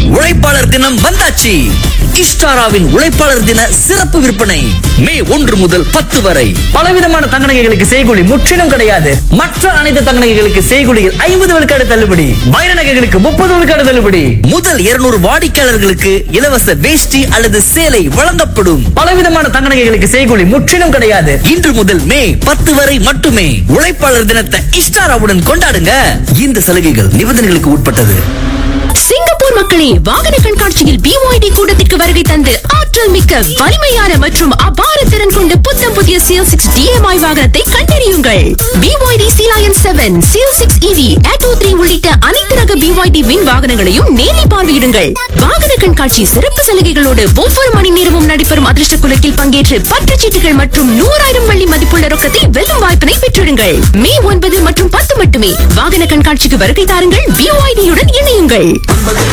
உழைப்பாளர் தினம் வந்தாச்சு இஷ்டாராவின் உழைப்பாளர் தின சிறப்பு விற்பனை மே ஒன்று முதல் பத்து வரை பலவிதமான தங்க நகைகளுக்கு செய்கூலி முற்றிலும் கிடையாது மற்ற அனைத்து தங்க நகைகளுக்கு செய்கூலியில் ஐம்பது விழுக்காடு தள்ளுபடி வைர நகைகளுக்கு முப்பது விழுக்காடு தள்ளுபடி முதல் 200 வாடிக்கையாளர்களுக்கு இலவச வேஷ்டி அல்லது சேலை வழங்கப்படும் பலவிதமான தங்க நகைகளுக்கு செய்கூலி முற்றிலும் கிடையாது இன்று முதல் மே பத்து வரை மட்டுமே உழைப்பாளர் தினத்தை இஷ்டாராவுடன் கொண்டாடுங்க இந்த சலுகைகள் நிபந்தனைகளுக்கு உட்பட்டது சிங்கப்பூர் மக்களே வாகன கண்காட்சியில் BYD கூட்டத்திற்கு வருகை தந்து ஆற்றல் மிக்க வலிமையான மற்றும் அபார திறன் கொண்ட புத்தம் புதிய சிஎல் சிக்ஸ் டிஎம்ஐ வாகனத்தை கண்டறியுங்கள் BYD Sealion seven CL six EV Atto three உள்ளிட்ட அனைத்து ரக BYD வின் வாகனங்களையும் நேரில் பார்வையிடுங்கள் வாகன கண்காட்சி சிறப்பு சலுகைகளோடு ஒவ்வொரு மணி நேரமும் நடைபெறும் அதிர்ஷ்ட குலக்கில் பங்கேற்று பற்றுச் சீட்டுகள் மற்றும் நூறாயிரம் வெள்ளி மதிப்புள்ள ரொக்கத்தை வெல்லும் வாய்ப்பினை பெற்றிடுங்கள் மே ஒன்பது மற்றும் பத்து மட்டுமே வாகன கண்காட்சிக்கு வருகை தாருங்கள் BYD யுடன் இணையுங்கள்